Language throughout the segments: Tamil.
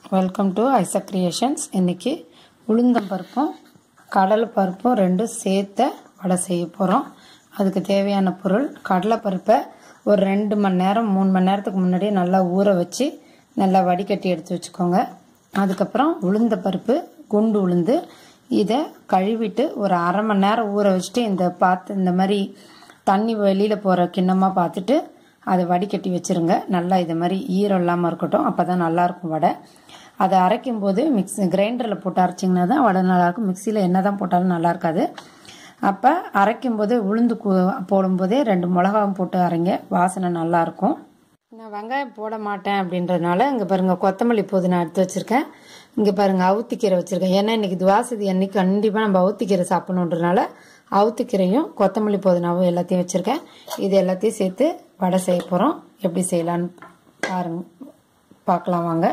வெல்கம் டு ஐசா கிரியேஷன்ஸ் இன்றைக்கி உளுந்தம்பருப்பும் கடலை பருப்பும் ரெண்டும் சேர்த்த வடை செய்ய போகிறோம் அதுக்கு தேவையான பொருள் கடலைப்பருப்பை ஒரு ரெண்டு மணி நேரம் மூணு மணி நேரத்துக்கு முன்னாடியே நல்லா ஊற வச்சு நல்லா வடிகட்டி எடுத்து வச்சுக்கோங்க அதுக்கப்புறம் உளுந்த பருப்பு குண்டு உளுந்து இதை கழுவிட்டு ஒரு அரை மணி நேரம் ஊற வச்சுட்டு இந்த பார்த்து இந்த மாதிரி தண்ணி வெளியில் போகிற கிண்ணமாக பார்த்துட்டு அதை வடிகட்டி வச்சுருங்க நல்லா இது மாதிரி ஈரம் இல்லாமல் இருக்கட்டும் அப்போ தான் நல்லாயிருக்கும் வடை அதை அரைக்கும் போது மிக்ஸ் கிரைண்டரில் போட்டு அரைச்சிங்கன்னா தான் வடை நல்லாயிருக்கும் மிக்சியில் என்ன தான் போட்டாலும் நல்லா இருக்காது அப்போ அரைக்கும் போது உளுந்து கு- போடும்போதே ரெண்டு மிளகாவும் போட்டு அரைங்க வாசனை நல்லாயிருக்கும் நான் வெங்காயம் போட மாட்டேன் அப்படின்றதுனால இங்கே பாருங்கள் கொத்தமல்லி புதினா எடுத்து வச்சுருக்கேன் இங்கே பாருங்கள் அவுத்திக்கீரை வச்சுருக்கேன் ஏன்னா இன்றைக்கி துவாசதி அன்னைக்கு கண்டிப்பாக நம்ம அவுத்திக்கீரை சாப்பிடணுன்றனால அவுத்திக்கீரையும் கொத்தமல்லி புதினாவும் எல்லாத்தையும் வச்சுருக்கேன் இது எல்லாத்தையும் சேர்த்து வடை செய்ய போகிறோம் எப்படி செய்யலான்னு பாருங்க பார்க்கலாம் வாங்க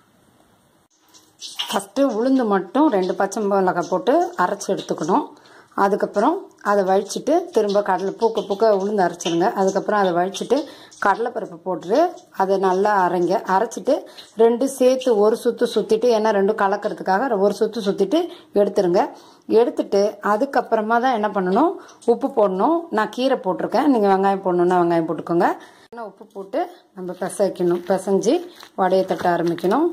ஃபஸ்ட்டு உளுந்து மட்டும் ரெண்டு பச்சை மிளகாய் போட்டு அரைச்சி எடுத்துக்கணும் அதுக்கப்புறம் அதை வழிச்சிட்டு திரும்ப கடலை பூக்க பூக்க உளுந்து அரைச்சிடுங்க அதுக்கப்புறம் அதை வழிச்சிட்டு கடலைப்பருப்பு போட்டுட்டு அதை நல்லா அரைங்க அரைச்சிட்டு ரெண்டும் சேர்த்து ஒரு சுற்று சுற்றிட்டு ஏன்னா ரெண்டும் கலக்கிறதுக்காக ஒரு சுற்று சுற்றிட்டு எடுத்துருங்க எடுத்துட்டு அதுக்கப்புறமா தான் என்ன பண்ணணும் உப்பு போடணும் நான் கீரை போட்டிருக்கேன் நீங்கள் வெங்காயம் போடணுன்னா வெங்காயம் போட்டுக்கோங்க இன்னும் உப்பு போட்டு நம்ம பிசைக்கணும் பிசைஞ்சு வடையை தட்ட ஆரம்பிக்கணும்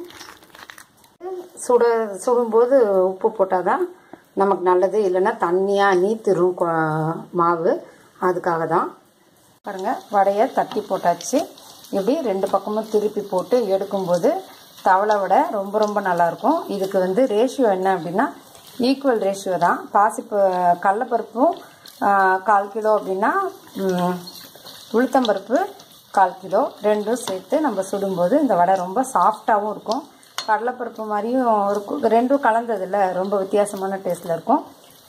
சுட சுடும்போது உப்பு போட்டால் தான் நமக்கு நல்லது இல்லைன்னா தண்ணியாக நீத்துரும் கொ- மாவு அதுக்காக தான் பாருங்கள் வடையை தட்டி போட்டாச்சு இப்படி ரெண்டு பக்கமும் திருப்பி போட்டு எடுக்கும்போது தவளை வடை ரொம்ப ரொம்ப நல்லாயிருக்கும் இதுக்கு வந்து ரேஷியோ என்ன அப்படின்னா ஈக்குவல் ரேஷியோ தான் பாசிப்பு கடலப்பருப்பும் ஆ, கால் கிலோ அப்படின்னா ம், உளுத்தம்பருப்பு கால் கிலோ ரெண்டும் சேர்த்து நம்ம சுடும்போது இந்த வடை ரொம்ப சாஃப்டாகவும் இருக்கும் கடலைப்பருப்பு மாதிரியும் இருக்கும் ரெண்டும் கலந்ததில்ல ரொம்ப வித்தியாசமான டேஸ்ட்டில் இருக்கும்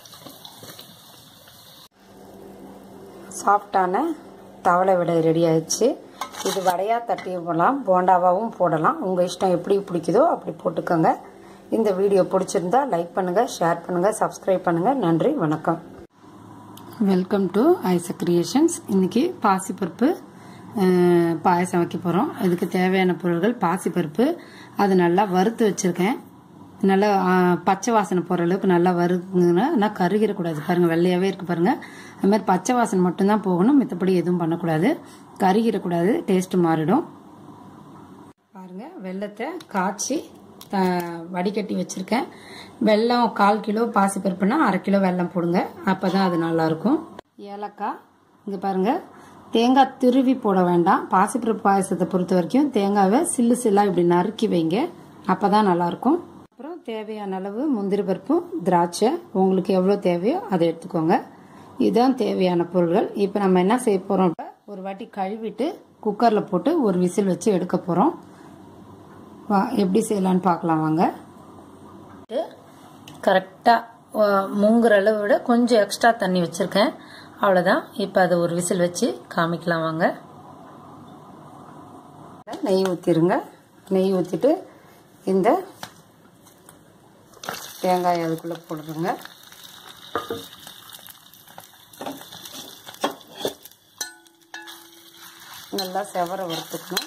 சாஃப்டான தவளை விடை ரெடி ஆயிடுச்சு இது வடையாக தட்டியும் போடலாம் போண்டாவாகவும் போடலாம் உங்கள் இஷ்டம் எப்படி பிடிக்குதோ அப்படி போட்டுக்கோங்க இந்த வீடியோ பிடிச்சிருந்தா லைக் பண்ணுங்கள் ஷேர் பண்ணுங்கள் சப்ஸ்கிரைப் பண்ணுங்கள் நன்றி வணக்கம் வெல்கம் டு ஐசா கிரியேஷன்ஸ் இன்றைக்கி பாசிப்பருப்பு அஹ், பாயசம் வைக்க போகிறோம் இதுக்கு தேவையான பொருட்கள் பாசிப்பருப்பு அது நல்லா வறுத்து வச்சுருக்கேன் நல்லா அஹ், பச்சை வாசனை போகிற அளவுக்கு நல்லா வறுங்கன்னா ஆனால் கருகிடக்கூடாது பாருங்கள் வெள்ளையாகவே இருக்குது பாருங்கள் அது மாதிரி பச்சை வாசனை மட்டும்தான் போகணும் மற்றபடி எதுவும் பண்ணக்கூடாது கருகிடக்கூடாது டேஸ்ட்டு மாறிடும் பாருங்க வெள்ளத்தை காய்ச்சி த- வடிகட்டி வச்சுருக்கேன் வெல்லம் கால் கிலோ பாசிப்பருப்புனா அரை கிலோ வெல்லம் போடுங்க அப்போ தான் அது நல்லாயிருக்கும் ஏலக்காய் இங்கே பாருங்கள் தேங்காய் திருவி போட வேண்டாம் பாசிப்பருப்பு பாயசத்தை பொறுத்த வரைக்கும் தேங்காவை சில்லு சில்லாக இப்படி நறுக்கி வைங்க அப்போ தான் நல்லாயிருக்கும் அப்புறம் தேவையான அளவு முந்திரி பருப்பும் திராட்சை உங்களுக்கு எவ்வளோ தேவையோ அதை எடுத்துக்கோங்க இதுதான் தேவையான பொருள்கள் இப்போ நம்ம என்ன செய்ய போகிறோம் ஒரு வாட்டி கழுவிட்டு குக்கரில் போட்டு ஒரு விசில் வச்சு எடுக்க போகிறோம் வா எப்படி செய்யலான்னு பார்க்கலாம் வாங்க கரெக்டாக முங்குற அளவு விட கொஞ்சம் எக்ஸ்ட்ரா தண்ணி வச்சுருக்கேன் அவ்வளோதான் இப்போ அதை ஒரு விசில் வச்சு காமிக்கலாம் வாங்க நெய் ஊற்றிருங்க நெய் ஊற்றிட்டு இந்த தேங்காய் அதுக்குள்ளே போடுறோங்க நல்லா செவர வறுத்துக்கணும்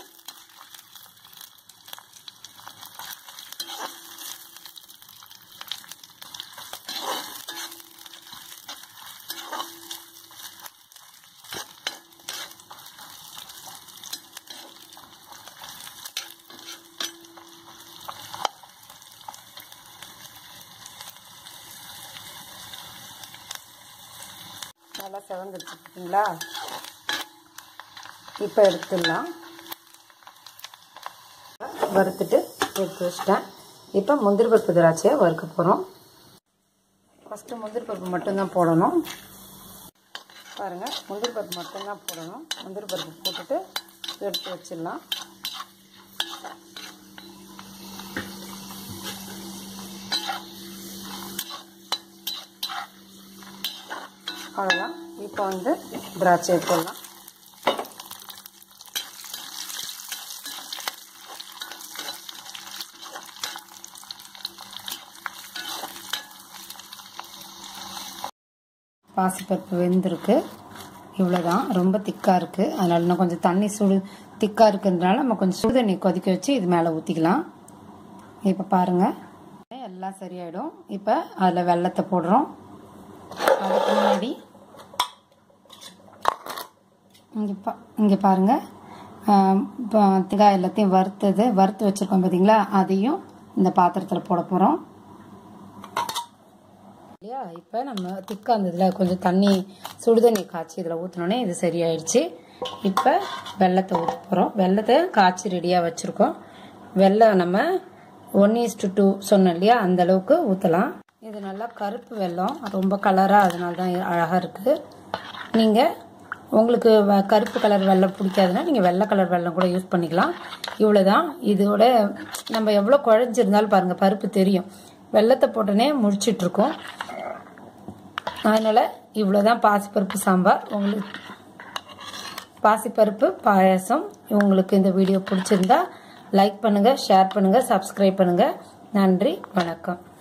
நல்லா செவந்துருச்சு பார்த்தீங்களா இப்போ எடுத்துடலாம் வறுத்துட்டு எடுத்து வச்சிட்டேன் இப்போ முந்திரி பருப்பு திராட்சையை வறுக்க போகிறோம் ஃபஸ்ட்டு முந்திரி பருப்பு மட்டும்தான் போடணும் பாருங்கள் முந்திரி பருப்பு மட்டும்தான் போடணும் முந்திரி பருப்பு போட்டுட்டு எடுத்து வச்சிடலாம் அவ்வளோதான் இப்போ வந்து திராட்சை போடலாம் பாசிப்பருப்பு வெந்திருக்கு இவ்வளோதான் ரொம்ப திக்காக இருக்குது அதனால இன்னும் கொஞ்சம் தண்ணி சுடு திக்காக இருக்கிறதுனால நம்ம கொஞ்சம் சுடு தண்ணி கொதிக்க வச்சு இது மேலே ஊற்றிக்கலாம் இப்போ பாருங்கள் எல்லாம் சரியாயிடும் இப்போ அதில் வெள்ளத்தை போடுறோம் அதுக்கு முன்னாடி இங்கே பா இங்கே பாருங்கள் இப்போ தேங்காய் எல்லாத்தையும் வறுத்தது வறுத்து வச்சுருக்கோம் பார்த்தீங்களா அதையும் இந்த பாத்திரத்தில் போட போகிறோம் இல்லையா இப்போ நம்ம திக்காக இருந்ததில் கொஞ்சம் தண்ணி சுடுதண்ணி காய்ச்சி இதில் ஊற்றினோன்னே இது சரியாயிடுச்சு இப்போ வெள்ளத்தை ஊற்ற போகிறோம் வெள்ளத்தை காய்ச்சி ரெடியாக வச்சுருக்கோம் வெள்ளம் நம்ம ஒன் இஸ்டு டூ சொன்னோம் இல்லையா அந்த அளவுக்கு ஊற்றலாம் இது நல்லா கருப்பு வெள்ளம் ரொம்ப கலராக அதனால தான் அழகாக இருக்குது நீங்கள் உங்களுக்கு வ- கருப்பு கலர் வெள்ளம் பிடிக்காதுன்னா நீங்கள் வெள்ளை கலர் வெள்ளம் கூட யூஸ் பண்ணிக்கலாம் இவ்வளோதான் இதோட நம்ம எவ்வளோ குழஞ்சிருந்தாலும் பாருங்கள் பருப்பு தெரியும் வெள்ளத்தை போட்டோன்னே முடிச்சிட்ருக்கோம் அதனால் இவ்வளோதான் பாசிப்பருப்பு சாம்பார் உங்களுக்கு பாசிப்பருப்பு பாயாசம் உங்களுக்கு இந்த வீடியோ பிடிச்சிருந்தா லைக் பண்ணுங்கள் ஷேர் பண்ணுங்கள் சப்ஸ்கிரைப் பண்ணுங்கள் நன்றி வணக்கம்